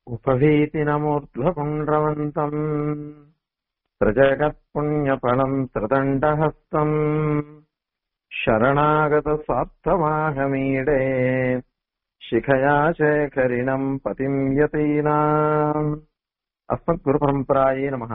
उपवीतिनमूर्ध्वपुण्ड्रवन्तम् त्रिजगत्पुण्यफलम् त्रिदण्डहस्तम् शरणागतसार्थमाहमीडे शिखया शेखरिणम् पतिम् यतीनाम् अस्मद्गुरुपरम्परायै நமஹ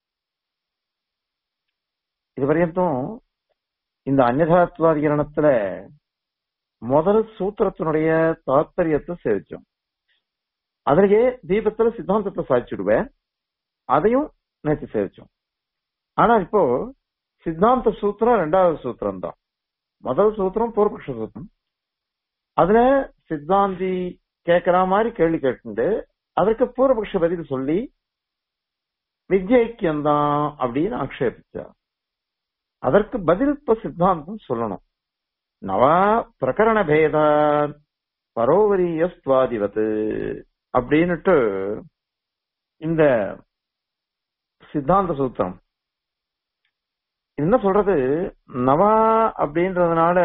இதுவரையும் இந்த அந்நதாத்வாதிகரணத்துல முதல் சூத்திரத்தினுடைய தாத்பரியத்தை சேவிச்சோம் அதுலயே தீபத்துல சித்தாந்தத்தை சாதிச்சுடுவேன் அதையும் நேற்று சேவிச்சோம் ஆனா இப்போ சித்தாந்த சூத்திரம் ரெண்டாவது சூத்திரம் தான் முதல் சூத்திரம் பூர்வபக்ஷ சூத்திரம் அதுல சித்தாந்தி கேட்கிற மாதிரி கேள்வி கேட்டு அதற்கு பூர்வபக்ஷ பதில் சொல்லி வித்யைக்கியம் தான் அப்படின்னு ஆக்ஷேபிச்சார் அதற்கு பதில் இப்ப சித்தாந்தம் சொல்லணும் நவா பிரகரண பேத பரோவரியஸ்துவாதிவத்து அப்படின்னுட்டு இந்த சித்தாந்த சூத்திரம் என்ன சொல்றது நவா அப்படின்றதுனால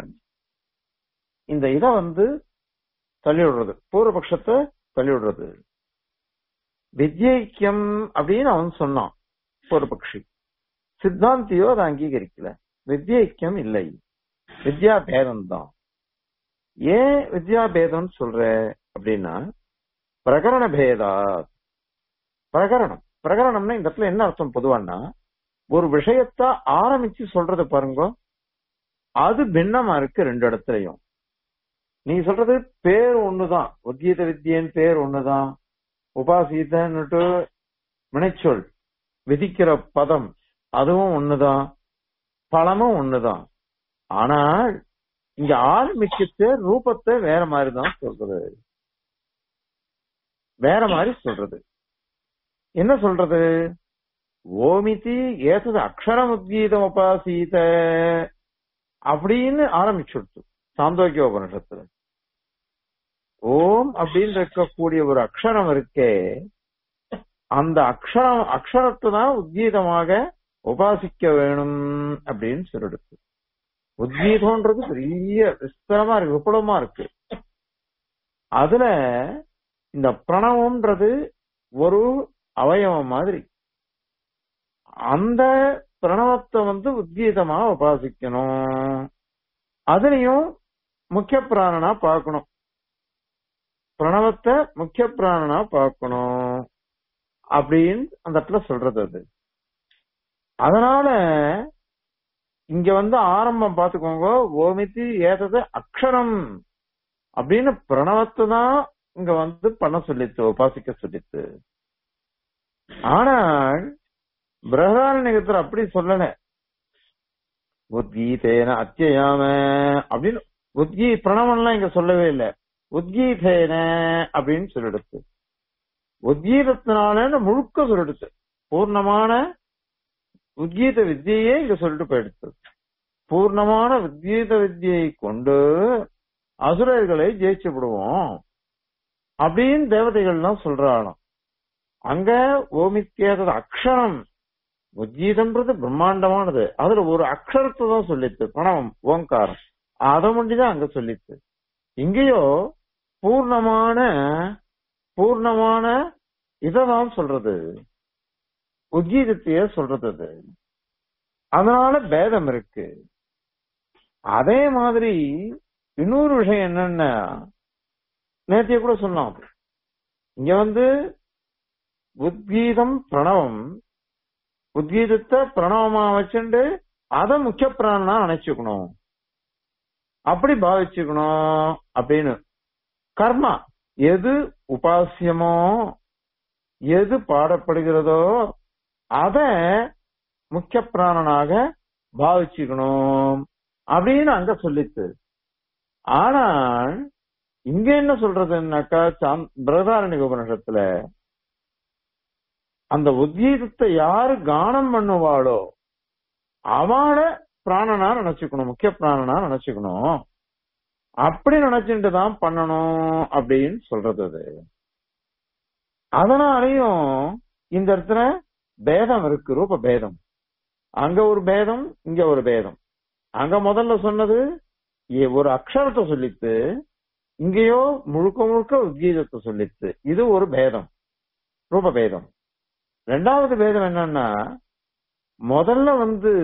இந்த இதை வந்து தள்ளி விடுறது பூர்வபக்ஷத்தை தள்ளி விடுறது வித்யைக்கியம் அப்படின்னு அவன் சொன்னான் பூர்வபக்ஷி சித்தாந்தியோ அதை அங்கீகரிக்கல வித்யைக்கியம் இல்லை வித்யா பேதம் தான் ஏன் வித்யா பேதம் சொல்ற அப்படின்னா பிரகரண பேதா பிரகரணம் பிரகரணம்னா இந்த இடத்துல என்ன அர்த்தம் பொதுவானா ஒரு விஷயத்த ஆரம்பிச்சு சொல்றது பாருங்க அது பின்னமா இருக்கு ரெண்டு இடத்துலயும் நீ சொல்றது பேர் ஒண்ணுதான் உத்கீத வித்யன் பேர் ஒண்ணுதான் உபாசீதன்னுட்டு வினைச்சொல் விதிக்கிற பதம் அதுவும் ஒண்ணுதான் பழமும் ஒண்ணுதான் ஆனால் இங்க ஆரம்பிக்கிட்டு ரூபத்தை வேற மாதிரிதான் சொல்றது வேற மாதிரி சொல்றது என்ன சொல்றது ஓமிதி ஏத்தது அக்ஷரம் உத்கீதம் உபாசீத அப்படின்னு ஆரம்பிச்சுடுத்து சாந்தோக்கிய உபனிஷத்துல ஓம் அப்படின்னு இருக்கக்கூடிய ஒரு அக்ஷரம் இருக்கே அந்த அக்ஷரம் அக்ஷரத்தை தான் உத்கீதமாக உபாசிக்க வேணும் அப்படின்னு சொல்லிடுது உத்கீதம்ன்றது பெரிய விஸ்தரமா இருக்கு விபுலமா இருக்கு அதுல இந்த பிரணவம்ன்றது ஒரு அவயவம் மாதிரி அந்த பிரணவத்தை வந்து உத்கீதமா உபாசிக்கணும் அதுலயும் முக்கிய பிராணனா பார்க்கணும் பிரணவத்தை முக்கிய பிராணனா பார்க்கணும் அப்படின்னு அந்த இடத்துல சொல்றது அது அதனால இங்க வந்து ஆரம்பம் பாத்துக்கோங்க ஓமித்தி ஏதது அக்ஷரம் அப்படின்னு பிரணவத்தை தான் இங்க வந்து பண்ண சொல்லித்து உபாசிக்க சொல்லித்து ஆனால் பிரகதாரண்யத்துல அப்படி சொல்லல உத்கீதேன அத்தியாம அப்படின்னு உத்கீ பிரணவம்லாம் இங்க சொல்லவே இல்லை உத்கீதேன அப்படின்னு சொல்லிடுச்சு உத்கீதத்தினால முழுக்க சொல்லிடுச்சு பூர்ணமான உத்கீத வித்தியே இங்க சொல்லிட்டு போயிடுச்சு பூர்ணமான உத்கீத வித்தியை கொண்டு அசுரர்களை ஜெயிச்சு விடுவோம் அப்படின்னு தேவதைகள்லாம் சொல்றாளாம் அங்க ஓமித்தியாதது அக்ஷரம் உத்கீதம்ன்றது பிரம்மாண்டமானது அதுல ஒரு அக்ஷரத்தை தான் சொல்லித்து பிரணவம் ஓங்காரம் அதை முடிதான் அங்க சொல்லித்து இங்கேயோ பூர்ணமான பூர்ணமான இததான் சொல்றது உத்கீதத்தையே சொல்றது அது அதனால பேதம் இருக்கு அதே மாதிரி இன்னொரு விஷயம் என்னன்னா நேத்திய கூட சொன்னோம் இங்க வந்து உத்கீதம் பிரணவம் உத்கீதத்தை பிரணவமா வச்சுண்டு அத முக்கிய பிராணனா நினைச்சுக்கணும் அப்படி பாவிச்சுக்கணும் அப்படின்னு கர்மா எது உபாசியமோ எது பாடப்படுகிறதோ அத முக்கிய பிராணனாக பாவிச்சுக்கணும் அப்படின்னு அங்க சொல்லித்து ஆனால் இங்க என்ன சொல்றதுன்னாக்கா பிரதாரணிக உபநிஷத்துல அந்த உத்கீதத்தை யாரு கானம் பண்ணுவாளோ அவள பிராணனா நினைச்சுக்கணும் முக்கிய பிராணனா நினைச்சுக்கணும் அப்படி நினைச்சுட்டு தான் பண்ணணும் அப்படின்னு சொல்றது அது அதனாலையும் இந்த இடத்துல பேதம் இருக்கு ரூப பேதம் அங்க ஒரு பேதம் இங்க ஒரு பேதம் அங்க முதல்ல சொன்னது ஏ- ஒரு அக்ஷரத்தை சொல்லித்து இங்கேயோ முழுக்க முழுக்க உத்கீதத்தை சொல்லிச்சு இது ஒரு பேதம் ரூப பேதம் ரெண்டாவது பேதம் என்னன்னா முதல்ல வந்து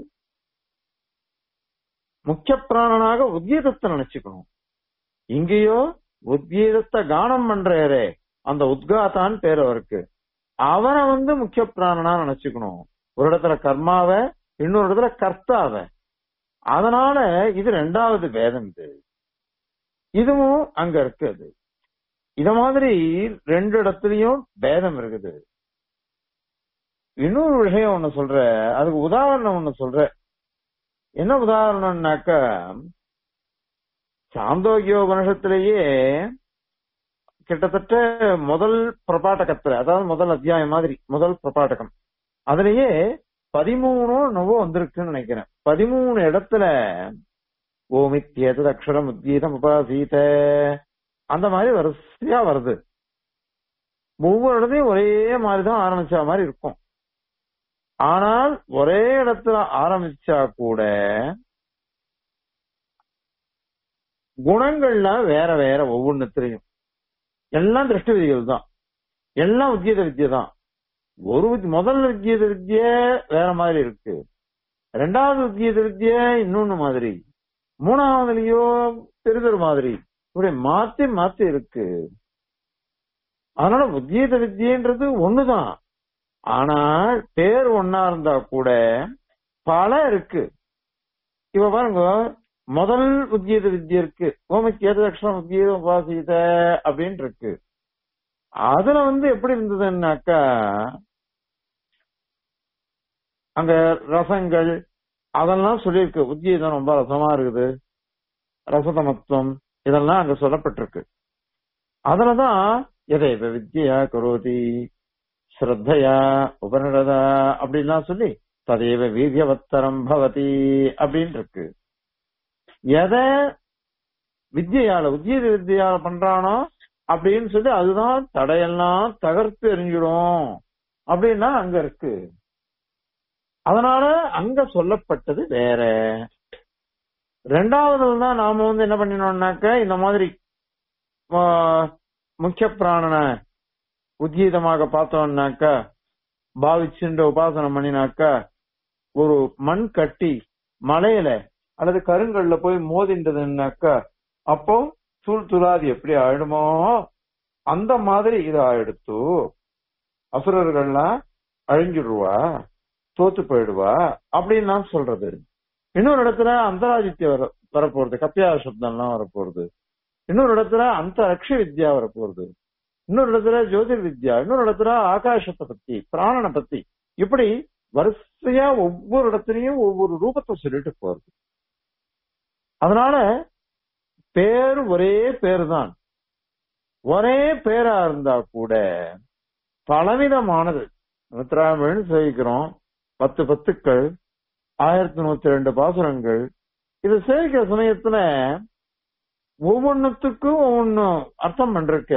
முக்கிய பிராணனாக உத்கீதத்தை நினைச்சுக்கணும் இங்கேயோ உத்கீதத்தை கானம் பண்றாரே அந்த உத்காதான் பேர் அவருக்கு அவரை வந்து முக்கிய பிராணனா நினைச்சுக்கணும் ஒரு இடத்துல கர்மாவ இன்னொரு இடத்துல கர்த்தாவ அதனால இது ரெண்டாவது பேதம் இது இதுவும் அங்க இருக்குது இத மாதிரி ரெண்டு இடத்துலயும் பேதம் இருக்குது இன்னொரு விஷயம் ஒண்ணு சொல்ற அதுக்கு உதாரணம் ஒண்ணு சொல்ற என்ன உதாரணம்னாக்க சாந்தோக்கியோபனிஷத்திலேயே கிட்டத்தட்ட முதல் பிரபாட்டகத்துல அதாவது முதல் அத்தியாயம் மாதிரி முதல் பிரபாட்டகம் அதுலயே பதிமூணோ நவோ வந்திருக்குன்னு நினைக்கிறேன் பதிமூணு இடத்துல ஓமித்யது அக்ஷரம் உத்கீதம் உபாசீத அந்த மாதிரி வரிசையா வருது ஒவ்வொரு இடத்தையும் ஒரே மாதிரிதான் ஆரம்பிச்ச மாதிரி இருக்கும் ஆனால் ஒரே இடத்துல ஆரம்பிச்சா கூட குணங்கள்லாம் வேற வேற ஒவ்வொன்னுத்திலையும் எல்லாம் திருஷ்டி விதிகள் தான் எல்லாம் உத்கீத வித்யை தான் ஒரு வித்- முதல் உத்கீத வித்ய வேற மாதிரி இருக்கு ரெண்டாவது உத்கீத வித்ய இன்னொன்னு மாதிரி மூணாவதுலயோ பெரிதொரு மாதிரி இப்படி மாத்தி மாத்தி இருக்கு அதனால உத்கீத வித்யன்றது ஒண்ணுதான் ஆனால் பேர் ஒன்னா இருந்தா கூட பல இருக்கு இப்ப பாருங்க முதல் உத்கீத வித்ய இருக்கு ஓமக்கு ஏது லட்சணம் உத்கீத உபாசித அப்படின்னு இருக்கு அதுல வந்து எப்படி இருந்ததுன்னாக்கா அங்க ரசங்கள் அதெல்லாம் சொல்லியிருக்கு உத்கீதம் ரொம்ப ரசமா இருக்குது ரசதமத்துவம் இதெல்லாம் அங்க சொல்லப்பட்டிருக்கு அதுலதான் எதை வித்யா கரோதி ஸ்ரத்தையா உபனிடதா அப்படின்லாம் சொல்லி ததேவ வீரியவத்தரம் பவதி அப்படின்னு இருக்கு எதை வித்யால உத்கீத வித்யால பண்றானோ அப்படின்னு சொல்லி அதுதான் தடையெல்லாம் தகர்த்து எறிஞ்சிடும் அப்படின்னா அங்க இருக்கு அதனால அங்க சொல்லப்பட்டது வேற ரெண்டாவது தான் நாம வந்து என்ன பண்ணினோம்னாக்க இந்த மாதிரி ஆ, முக்கிய பிராணனை உத்கீதமாக பார்த்தோம்னாக்க பாவிச்சுன்ற உபாசனம் பண்ணினாக்க ஒரு மண் கட்டி மலையில அல்லது கருங்கல்ல போய் மோதின்றதுன்னாக்க அப்போ தூள் துளாது எப்படி ஆயிடுமோ அந்த மாதிரி இது ஆயிடுத்து அசுரர்கள்லாம் அழிஞ்சிடுவா தோத்து போயிடுவா அப்படின்னு நான் சொல்றது இன்னொரு இடத்துல அந்தராதித்ய வர வரப்போறது கப்பியார சப்தம்லாம் வரப்போறது இன்னொரு இடத்துல அந்த ரக்ஷ வித்யா வரப்போறது இன்னொரு இடத்துல ஜோதிர் வித்யா இன்னொரு இடத்துல ஆகாசத்தை பத்தி பிராணனை பத்தி இப்படி வரிசையா ஒவ்வொரு இடத்துலயும் ஒவ்வொரு ரூபத்தை சொல்லிட்டு போறது அதனால பேர் ஒரே பேர் தான் ஒரே பேரா இருந்தா கூட பலவிதமானது முத்திராமழ்னு சேவிக்கிறோம் பத்து பத்துக்கள் ஆயிரத்தி நூத்தி ரெண்டு பாசுரங்கள் இது சேவிக்கிற சமயத்துல ஒவ்வொன்னுத்துக்கும் ஒவ்வொன்னு அர்த்தம் பண்றக்க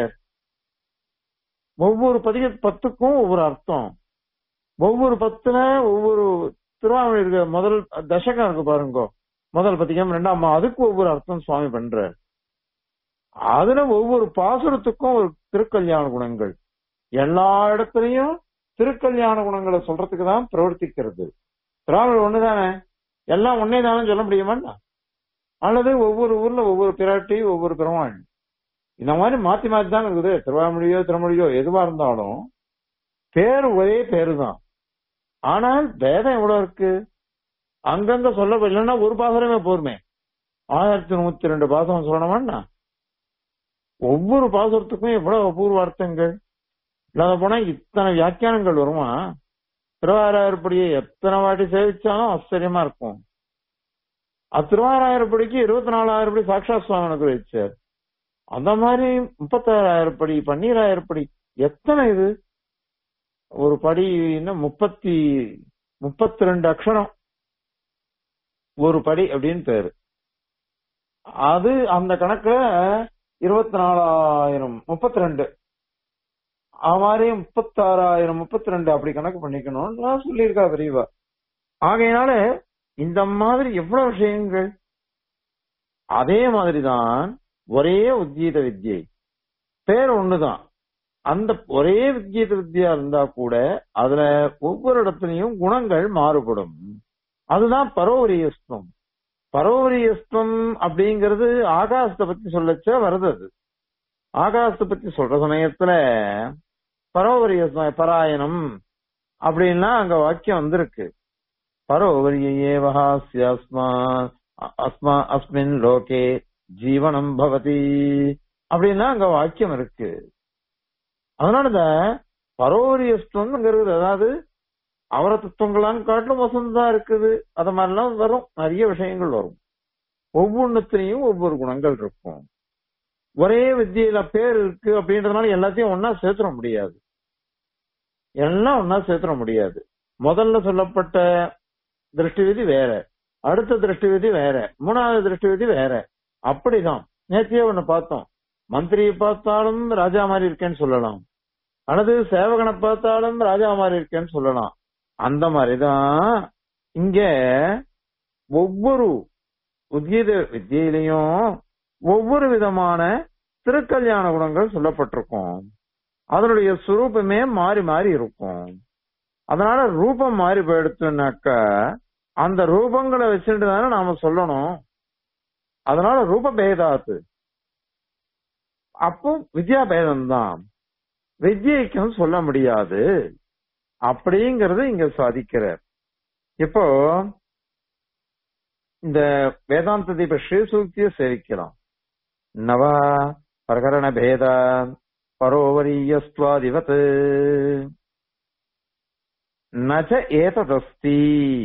ஒவ்வொரு பதிக பத்துக்கும் ஒவ்வொரு அர்த்தம் ஒவ்வொரு பத்துல ஒவ்வொரு திருவாமணி இருக்க முதல் தசகம் இருக்கு பாருங்க முதல் பதிகம் ரெண்டாம் மா- அதுக்கு ஒவ்வொரு அர்த்தம் சுவாமி பண்றார் அதுல ஒவ்வொரு பாசுரத்துக்கும் ஒரு திருக்கல்யாண குணங்கள் எல்லா இடத்துலயும் திருக்கல்யாண குணங்களை சொல்றதுக்கு தான் பிரவர்த்திக்கிறது திராவிடர் ஒண்ணுதானே எல்லாம் ஒன்னே தானே சொல்ல முடியுமா அல்லது ஒவ்வொரு ஊர்ல ஒவ்வொரு பிராட்டி ஒவ்வொரு பெருமாள் இந்த மாதிரி மாத்தி மாத்தி தான் இருக்குது திருவாமொழியோ திருமொழியோ எதுவா இருந்தாலும் பேர் ஒரே பேரு தான் ஆனால் பேதம் எவ்வளவு இருக்கு அங்கங்க சொல்ல இல்லைன்னா ஒரு பாசனமே போருமே ஆயிரத்தி நூத்தி ரெண்டு பாசனம் சொல்லணுமாண்ணா ஒவ்வொரு பாசுரத்துக்கும் எவ்வளவு அபூர்வ அர்த்தங்கள் இல்லாத போனா இத்தனை வியாக்கியானங்கள் வருமா திருவாராயர்படியை எத்தனை வாட்டி சேவிச்சாலும் ஆச்சரியமா இருக்கும் அத்திருவாராயிரப்படிக்கு இருபத்தி நாலாயிரம் படி சாட்சாத் சுவாமி அனுகிரகிச்சார் அந்த மாதிரி முப்பத்தாறாயிரம் படி பன்னீராயிரம் படி எத்தனை இது ஒரு படி முப்பத்தி முப்பத்தி ரெண்டு அக்ஷரம் ஒரு படி அப்படின்னு பேரு அது அந்த கணக்குல இருபத்தி நாலாயிரம் முப்பத்தி ரெண்டு அது மாதிரி முப்பத்தாறாயிரம் முப்பத்தி ரெண்டு அப்படி கணக்கு பண்ணிக்கணும்னு சொல்லியிருக்கா பெரியவா ஆகையினால இந்த மாதிரி எவ்வளவு விஷயங்கள் அதே மாதிரிதான் ஒரே உத்கீத வித்யை பேர் ஒண்ணுதான் அந்த ஒரே வித்கீத வித்யா இருந்தா கூட அதுல ஒவ்வொரு இடத்துலயும் குணங்கள் மாறுபடும் அதுதான் பரோவரியஸ்துவம் பரோவரியஸ்துவம் அப்படிங்கிறது ஆகாசத்தை பத்தி சொல்லச்ச வருது அது ஆகாசத்தை பத்தி சொல்ற சமயத்துல பரோவரியஸ்துவம் பராயணம் அப்படின்னா அங்க வாக்கியம் வந்திருக்கு பரோவரியேவஹாஸ்யஸ்மா அஸ்மா அஸ்மின் லோகே ஜீவனம் பவதி அப்படின்னா அங்க வாக்கியம் இருக்கு அதனால இந்த பரோரியஸ்துவம்ங்கிறது அதாவது அவர தத்துவங்களாம் காட்டிலும் வசந்தா இருக்குது அது மாதிரிலாம் வரும் நிறைய விஷயங்கள் வரும் ஒவ்வொன்னுத்திலையும் ஒவ்வொரு குணங்கள் இருக்கும் ஒரே வித்தியில பேர் இருக்கு அப்படின்றதுனால எல்லாத்தையும் ஒன்னா சேர்த்துட முடியாது எல்லாம் ஒன்னா சேர்த்துட முடியாது முதல்ல சொல்லப்பட்ட திருஷ்டி விதி வேற அடுத்த திருஷ்டி விதி வேற மூணாவது திருஷ்டி விதி வேற அப்படிதான் நேத்தியே ஒண்ணு பார்த்தோம் மந்திரியை பார்த்தாலும் ராஜா மாதிரி இருக்கேன்னு சொல்லலாம் அல்லது சேவகனை பார்த்தாலும் ராஜா மாதிரி இருக்கேன்னு சொல்லலாம் அந்த மாதிரிதான் இங்க ஒவ்வொரு உத்கீத வித்தியிலையும் ஒவ்வொரு விதமான திருக்கல்யாண குணங்கள் சொல்லப்பட்டிருக்கும் அதனுடைய சுரூபமே மாறி மாறி இருக்கும் அதனால ரூபம் மாறி போயிடுச்சுனாக்க அந்த ரூபங்களை வச்சுட்டு தானே நாம சொல்லணும் அதனால ரூப பேதாத்து அப்போ வித்யா பேதம் தான் வித்யைக்கும் சொல்ல முடியாது அப்படிங்கறது இங்க சாதிக்கிறார் இப்போ இந்த வேதாந்த தீப ஸ்ரீசூக்திய சேவிக்கலாம் நவா பிரகரண பேத பரோவரியஸ்துவாதிவத் நச்ச ஏததஸ்தி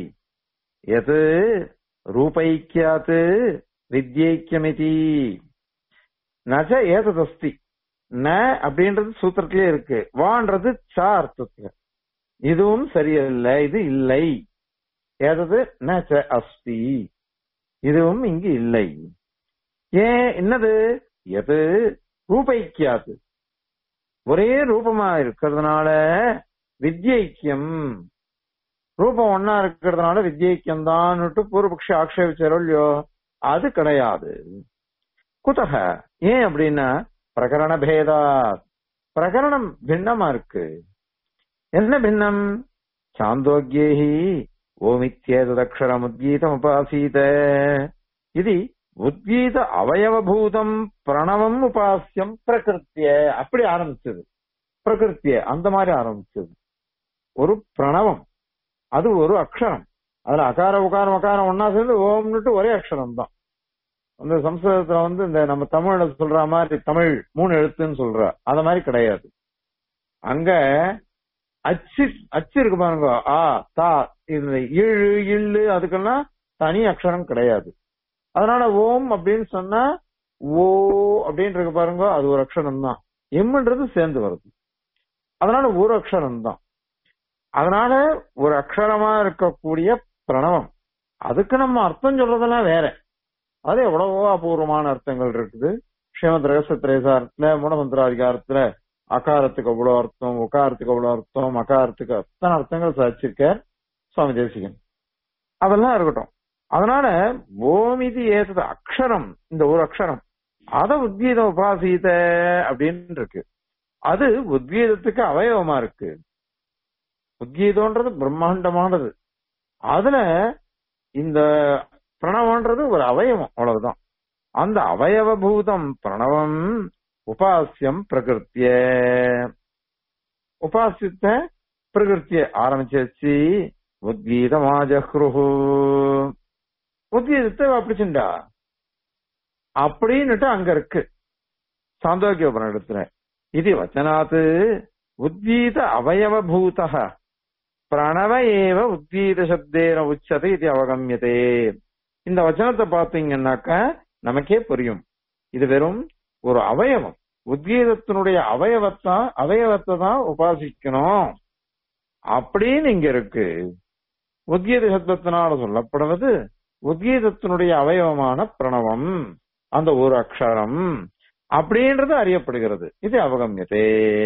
எது ரூபைக்கியாத் வித்யைக்கியமிதி நச்ச ஏததஸ்தி ந அப்படின்றது சூத்திரத்திலே இருக்கு வான்றது சா அர்த்தத்துல இதுவும் சரியல்ல இது இல்லை ஏதது நச்ச அஸ்தி இதுவும் இங்கு இல்லை ஏன் என்னது எது ரூபைக்கியாது ஒரே ரூபமா இருக்கிறதுனால வித்யைக்கியம் ரூபம் ஒன்னா இருக்கிறதுனால வித்யைக்கியம் தான் பூர்வபக்ஷி ஆக்ஷேபிச்சாரோ இல்லையோ அது கிடையாது குதக ஏன் அப்படின்னா பிரகரண பேதா பிரகரணம் பின்னமா இருக்கு என்ன பின்னம் சாந்தோக்கியேஹி ஓமித்யேததக்ஷரம் உத்கீதம் உபாசீத இது உத்கீத அவயவபூதம் பிரணவம் உபாசியம் பிரகிருத்திய அப்படி ஆரம்பிச்சது பிரகிருத்திய அந்த மாதிரி ஆரம்பிச்சது ஒரு பிரணவம் அது ஒரு அக்ஷரம் அதுல அகார உகாரம் அகாரம் ஒன்னா சேர்ந்து ஓம்னுட்டு ஒரே அக்ஷரம் தான் அந்த சம்ஸ்கிருதத்துல வந்து இந்த நம்ம தமிழ்ல சொல்ற மாதிரி தமிழ் மூணு எழுத்துன்னு சொல்ற அத மாதிரி கிடையாது அங்க அச்சு அச்சு இருக்கு பாருங்க ஆ தா இந்த இழு இல்லு அதுக்கெல்லாம் தனி அக்ஷரம் கிடையாது அதனால ஓம் அப்படின்னு சொன்னா ஓ அப்படின்னு இருக்கு பாருங்க அது ஒரு அக்ஷரம் தான் எம்ன்றது சேர்ந்து வருது அதனால ஒரு அக்ஷரம் தான் அதனால ஒரு அக்ஷரமா இருக்கக்கூடிய பிரணவம் அதுக்கு நம்ம அர்த்தம் சொல்றதெல்லாம் வேற அது எவ்வளவோ அபூர்வமான அர்த்தங்கள் இருக்குது ஸ்ரீமத் ரகசிய திரேசாரத்துல மூடமந்திராதிகாரத்துல அகாரத்துக்கு அவ்வளவு அர்த்தம் உகாரத்துக்கு அவ்வளவு அர்த்தம் அகாரத்துக்கு அத்தனை அர்த்தங்கள் சாதிச்சிருக்கார் சுவாமி தேசிகன் அதெல்லாம் இருக்கட்டும் அதனால ஓமிதி ஏத்தது அக்ஷரம் இந்த ஒரு அக்ஷரம் அத உத்கீதம் உபாசீத அப்படின்னு இருக்கு அது உத்கீதத்துக்கு அவயவமா இருக்கு உத்கீதம்ன்றது பிரம்மாண்டமானது அதுல இந்த பிரணவம்ன்றது ஒரு அவயவம் அவ்வளவுதான் அந்த அவயவபூதம் பிரணவம் உபாசியம் பிரகிருத்திய உபாசித்த பிரகிருத்திய ஆரம்பிச்சாச்சு உத்கீதமாஜஹ்ருஹு உத்கீதத்தை அப்படிச்சுண்டா அப்படின்னுட்டு அங்க இருக்கு சாந்தோக்கிய உபநிடத்துல இது வச்சனாத்து உத்கீத அவயவபூத பிரணவ ஏவ உத்கீத சப்தேன உச்சதை இது அவகமியதே இந்த வச்சனத்தை பார்த்தீங்கன்னாக்க நமக்கே புரியும் இது வெறும் ஒரு அவயவம் உத்கீதத்தினுடைய அவயவத்தான் அவயவத்தை தான் உபாசிக்கணும் அப்படின்னு இங்க இருக்கு உத்கீத சப்தத்தினால சொல்லப்படுவது உத்கீதத்தினுடைய அவயவமான பிரணவம் அந்த ஒரு அக்ஷரம் அப்படின்றது அறியப்படுகிறது இது அவகமியதே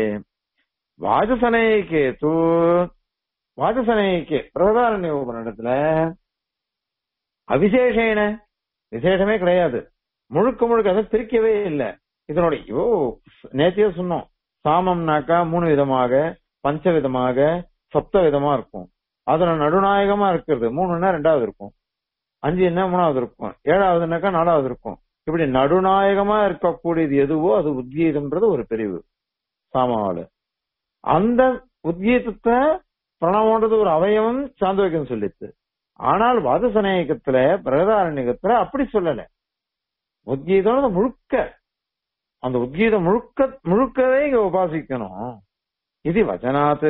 வாஜசனேகே தூ வாஜசனேகே பிரதாரண்ய உபநிடத்துல அவிசேஷேன விசேஷமே கிடையாது முழுக்க முழுக்க அதை பிரிக்கவே இல்லை இதனுடைய ஐயோ நேத்தியே சொன்னோம் சாமம்னாக்கா மூணு விதமாக பஞ்ச விதமாக சப்த விதமா இருக்கும் அதுல நடுநாயகமா இருக்கிறது மூணுன்னா ரெண்டாவது இருக்கும் அஞ்சு என்ன மூணாவது இருக்கும் ஏழாவதுனாக்கா நாலாவது இருக்கும் இப்படி நடுநாயகமா இருக்கக்கூடியது எதுவோ அது உத்கீதம்ன்றது ஒரு பிரிவு சாமாவால அந்த உத்கீதத்தை பிரணவம்ன்றது ஒரு அவயவம் சாந்தோக்கியம் சொல்லிச்சு ஆனால் வாதசநாயகத்துல பிரகதாரண்யகத்துல அப்படி சொல்லல உத்கீதம் முழுக்க அந்த உத்கீதம் முழுக்க முழுக்கவே இங்க உபாசிக்கணும் இது வச்சனாத்து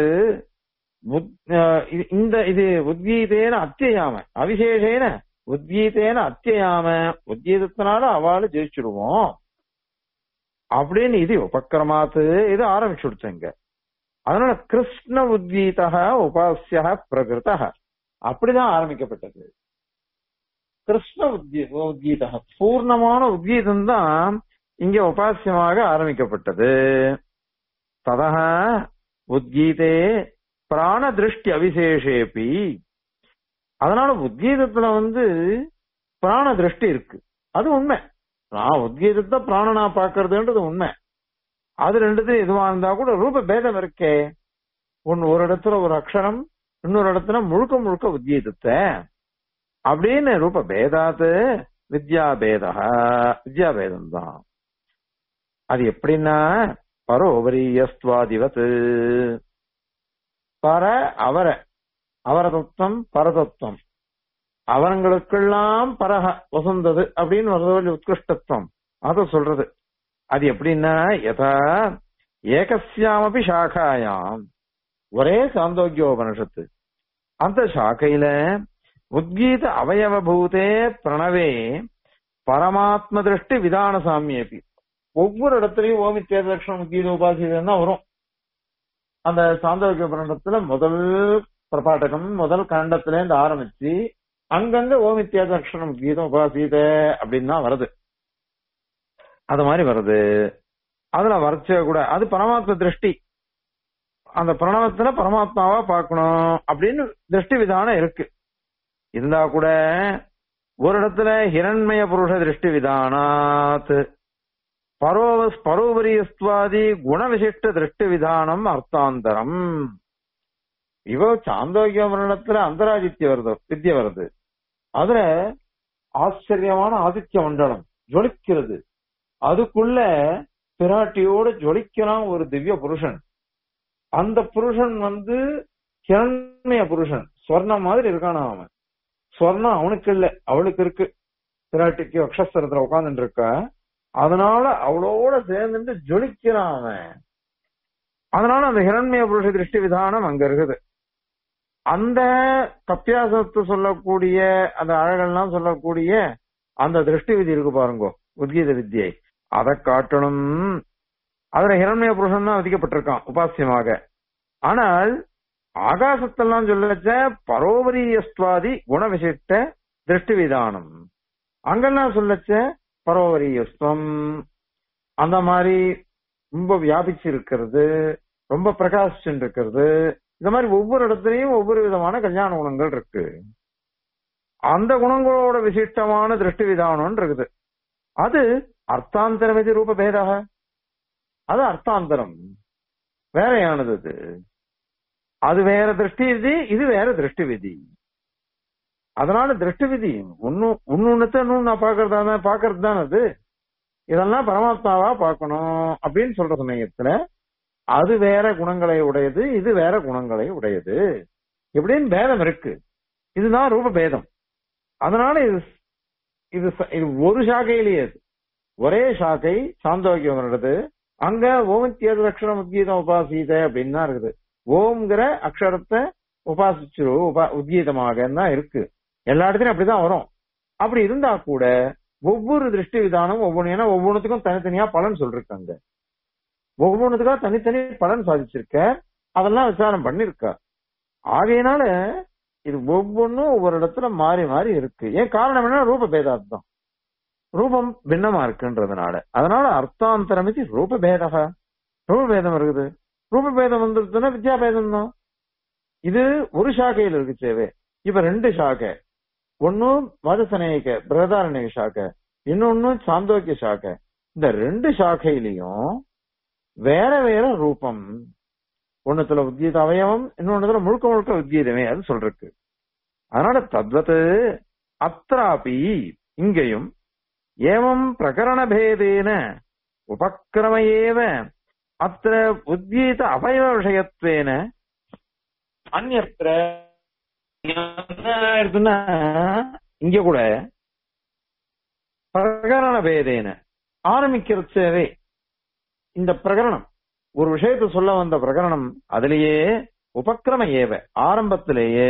இந்த இது உத்கீதேன அத்தியாம அவிசேஷேன உத்கீதேன அத்தியாம உத்கீதத்தினால அவளை ஜெயிச்சிடுவோம் அப்படின்னு இது உபக்கிரமாத்து இது ஆரம்பிச்சு கொடுத்தங்க அதனால கிருஷ்ண உத்கீதா உபாசிய பிரகிருத அப்படிதான் ஆரம்பிக்கப்பட்டது கிருஷ்ண உத்கீ உத்கீதா பூர்ணமான உத்கீதம் தான் இங்க உபாசியமாக ஆரம்பிக்கப்பட்டது ததக உத்கீதே பிராண திருஷ்டி அவிசேஷேபி அதனால உத்கீதத்துல வந்து பிராண திருஷ்டி இருக்கு அது உண்மை நான் உத்கீதத்தை பிராணனா பாக்குறதுன்றது உண்மை அது ரெண்டுத்தையும் எதுவா இருந்தா கூட ரூப பேதம் இருக்கே ஒன்னு ஒரு இடத்துல ஒரு அக்ஷரம் இன்னொரு இடத்துல முழுக்க முழுக்க உத்கீதத்தை அப்படின்னு ரூப பேதாத்து வித்யா பேதா வித்யா பேதம் தான் அது எப்படின்னா பரோவரியஸ்துவாதிவத் பர அவர அவரதத்துவம் பரதத்துவம் அவங்களுக்கெல்லாம் பரக வசந்தது அப்படின்னு வருது உத்கிருஷ்டத்துவம் அத சொல்றது அது எப்படின்னா யதா ஏகசியாமபி சாகாயாம் ஒரே சாந்தோக்கியோபனிஷத்து அந்த சாக்கையில உத்கீத அவயவபூதே பிரணவே பரமாத்ம திருஷ்டி விதான சாமியபி ஒவ்வொரு இடத்துலயும் ஓமித்தேத லட்சணம் உத்கீத உபாசிதான் தான் வரும் அந்த சாந்தோக்கிய பிரணத்துல முதல் பிரபாட்டகம் முதல் கண்டத்துல இருந்து ஆரம்பிச்சு அங்கங்க ஓமித்தியாத லட்சணம் கீதம் உபாசீத அப்படின்னு தான் வருது அது மாதிரி வருது அதுல வரைச்ச கூட அது பரமாத்ம திருஷ்டி அந்த பிரணவத்துல பரமாத்மாவா பார்க்கணும் அப்படின்னு திருஷ்டி விதானம் இருக்கு இருந்தா கூட ஒரு இடத்துல ஹிரண்மய புருஷ திருஷ்டி விதானாத் பரோவஸ் பரோபரியஸ்துவாதி குணவிசிஷ்ட திருஷ்டி விதானம் அர்த்தாந்தரம் இவ சாந்தோக்கிய மரணத்துல அந்தராதித்ய வருது வித்ய வருது அதுல ஆச்சரியமான ஆதித்ய மண்டலம் ஜொலிக்கிறது அதுக்குள்ள பிராட்டியோட ஜொலிக்கிறான் ஒரு திவ்ய புருஷன் அந்த புருஷன் வந்து கிரண்மய புருஷன் சொர்ணம் மாதிரி இருக்கானா அவன் சொர்ணம் அவனுக்கு இல்ல அவளுக்கு இருக்கு பிராட்டிக்கு அக்ஷஸ்தரத்துல உட்கார்ந்துட்டு இருக்கா அதனால அவளோட சேர்ந்துட்டு ஜொலிக்கிறான் அவன் அதனால அந்த ஹிரண்மய புருஷ திருஷ்டி விதானம் அங்க இருக்குது அந்த கப்பியாசத்தை சொல்லக்கூடிய அந்த அழகெல்லாம் சொல்லக்கூடிய அந்த திருஷ்டி விதி இருக்கு பாருங்க உத்கீத வித்தியை அதை காட்டணும் அதுல ஹிரண்மய புருஷன் தான் விதிக்கப்பட்டிருக்கான் உபாசியமாக ஆனால் ஆகாசத்தெல்லாம் சொல்லச்ச பரோவரியஸ்துவாதி குணவிசிஷ்ட திருஷ்டி விதானம் அங்கெல்லாம் சொல்லச்ச பரோவரியஸ்துவம் அந்த மாதிரி ரொம்ப வியாபிச்சு இருக்கிறது ரொம்ப பிரகாசிச்சு இருக்கிறது இந்த மாதிரி ஒவ்வொரு இடத்துலயும் ஒவ்வொரு விதமான கல்யாண குணங்கள் இருக்கு அந்த குணங்களோட விசிஷ்டமான திருஷ்டி விதானம் இருக்குது அது அர்த்தாந்தரம் இது ரூப பேதாக அது அர்த்தாந்தரம் வேறையானது அது அது வேற திருஷ்டி விதி இது வேற திருஷ்டி விதி அதனால திருஷ்டி விதி ஒன்னு ஒன்னு நான் பாக்குறதா தான் பாக்குறது தான் அது இதெல்லாம் பரமாத்மாவா பார்க்கணும் அப்படின்னு சொல்ற சமயத்துல அது வேற குணங்களை உடையது இது வேற குணங்களை உடையது இப்படின்னு பேதம் இருக்கு இதுதான் ரூப பேதம் அதனால இது இது இது ஒரு சாக்கையிலேயே அது ஒரே சாக்கை சாந்தோக்கியம் வருது அங்க ஓமத்தியது லட்சணம் உத்கீதம் உபாசித அப்படின்னு தான் இருக்குது ஓம்ங்கிற அக்ஷரத்தை உபாசிச்சு உபா உத்கீதமாக தான் இருக்கு எல்லா இடத்துலயும் அப்படிதான் வரும் அப்படி இருந்தா கூட ஒவ்வொரு திருஷ்டி விதானம் ஒவ்வொன்னு ஏன்னா ஒவ்வொன்றுத்துக்கும் தனித்தனியா பலன் சொல்லிருக்காங்க ஒவ்வொன்றுத்துக்கா தனித்தனி பலன் சாதிச்சிருக்க அதெல்லாம் விசாரம் பண்ணிருக்கா ஆகையினால இது ஒவ்வொன்றும் ஒவ்வொரு இடத்துல மாறி மாறி இருக்கு ஏன் காரணம் என்ன ரூப பேதார்த்தம் ரூபம் பின்னமா இருக்குன்றதுனால அதனால அர்த்தாந்தரம் இது ரூப பேதக ரூப பேதம் இருக்குது ரூப பேதம் வந்துருச்சுன்னா வித்யா பேதம் தான் இது ஒரு சாக்கையில் இருக்கு சேவை இப்ப ரெண்டு சாக்கை ஒன்னும் மதசனேக பிரதாரணிக சாக்கை இன்னொன்னு சாந்தோக்கிய சாக்கை இந்த ரெண்டு சாக்கையிலையும் வேற வேற ரூபம் ஒண்ணுத்துல உத்கீத அவயவம் இன்னொன்னுல முழுக்க முழுக்க உத்கீதமே அது சொல்றதுக்கு அதனால தத்வத்து அத்ராபி இங்கேயும் ஏவம் பிரகரண பேதேன உபக்கிரம ஏவ அத்த உத்கீத அவயவ விஷயத்வேன அந்நத்திர இருக்குன்னா இங்க கூட பிரகரண பேதேன ஆரம்பிக்கிறச்சவே இந்த பிரகரணம் ஒரு விஷயத்தை சொல்ல வந்த பிரகரணம் அதிலேயே உபக்கிரம ஏவ ஆரம்பத்திலேயே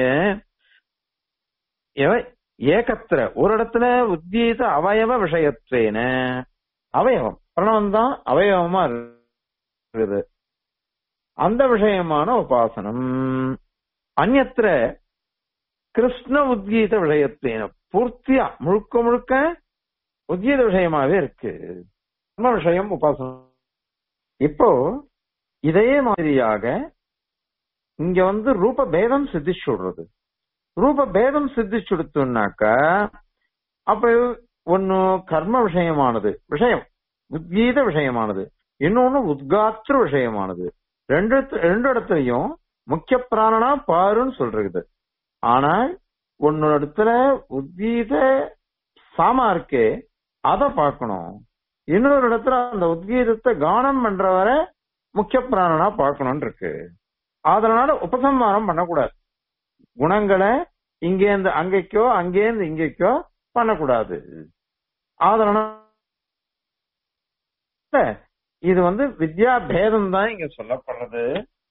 எவ- ஏகத்திர ஒரு இடத்துல உத்கீத அவயவ விஷயத்வேன அவயவம் பிரணவம் தான் அவயவமா இருக்குது அந்த விஷயமான உபாசனம் அந்நத்திர கிருஷ்ண உத்கீத விஷயத்வேன பூர்த்தியா முழுக்க முழுக்க உத்கீத விஷயமாவே இருக்கு கர்ம விஷயம் உபாசனம் இப்போ இதே மாதிரியாக இங்க வந்து ரூப பேதம் சித்திச்சு விடுறது ரூப பேதம் சித்திச்சு கொடுத்தோம்னாக்க அப்ப ஒன்னு கர்ம விஷயமானது விஷயம் உத்கீத விஷயமானது இன்னொன்னு உத்காத்திர விஷயமானது ரெண்டு ரெண்டு இடத்துலயும் முக்கிய பிராணனா பாருன்னு சொல்றது ஆனால் ஒன்னொரு இடத்துல உத்கீத சாமா இருக்கே அத பார்க்கணும் இன்னொரு இடத்துல அந்த உத்கீதத்தை கானம் பண்றவரை முக்கிய பிராணனா பார்க்கணும்னு இருக்கு அதனால உபசம்மாரம் பண்ணக்கூடாது குணங்களை இங்கேருந்து அங்கேக்கோ அங்கேருந்து இங்கேக்கோ பண்ணக்கூடாது அதனால இது வந்து வித்யா பேதம் தான் இங்க சொல்லப்படுறது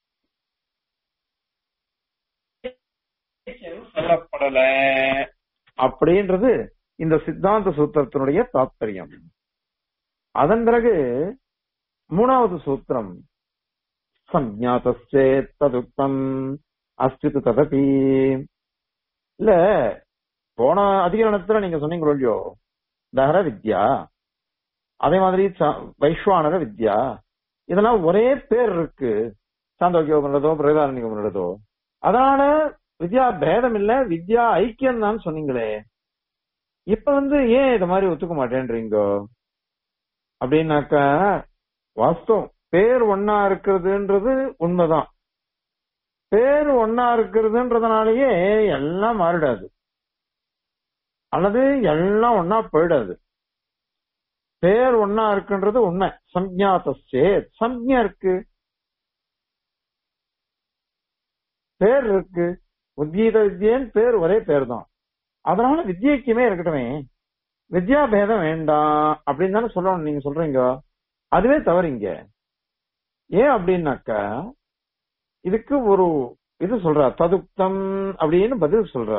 சொல்லப்படல அப்படின்றது இந்த சித்தாந்த சூத்திரத்தினுடைய தாத்பரியம் அதன் பிறகு மூணாவது சூத்திரம் சஞ்ஞாத்தே ததுக்தம் அஸ்தித்து ததபி இல்ல போன அதிகரணத்துல நீங்க சொன்னீங்களோ இல்லையோ தஹர வித்யா அதே மாதிரி ச- வைஸ்வானர வித்யா இதெல்லாம் ஒரே பேர் இருக்கு சாந்தோக்கிய உபநிடதோ பிரதாரணிக உபநிடதோ அதனால வித்யா பேதம் இல்ல வித்யா ஐக்கியம் தான் சொன்னீங்களே இப்ப வந்து ஏன் இது மாதிரி ஒத்துக்க மாட்டேன்றீங்கோ அப்படின்னாக்கா வாஸ்தவம் பேர் ஒன்னா இருக்கிறதுன்றது உண்மைதான் பேர் ஒன்னா இருக்கிறதுன்றதுனாலயே எல்லாம் மாறிடாது அல்லது எல்லாம் ஒன்னா போயிடாது பேர் ஒன்னா இருக்குன்றது உண்மை சஞ்ஞாத்தே சஞ்ஞா இருக்கு பேர் இருக்கு உத்கீத வித்யன் பேர் ஒரே பேர் தான் அதனால வித்யக்குமே இருக்கட்டுமே வித்யா பேதம் வேண்டாம் அப்படின்னு தானே சொல்லணும் நீங்க சொல்றீங்க அதுவே தவறிங்க ஏன் அப்படின்னாக்கா இதுக்கு ஒரு இது சொல்றா ததுக்தம் அப்படின்னு பதில் சொல்றா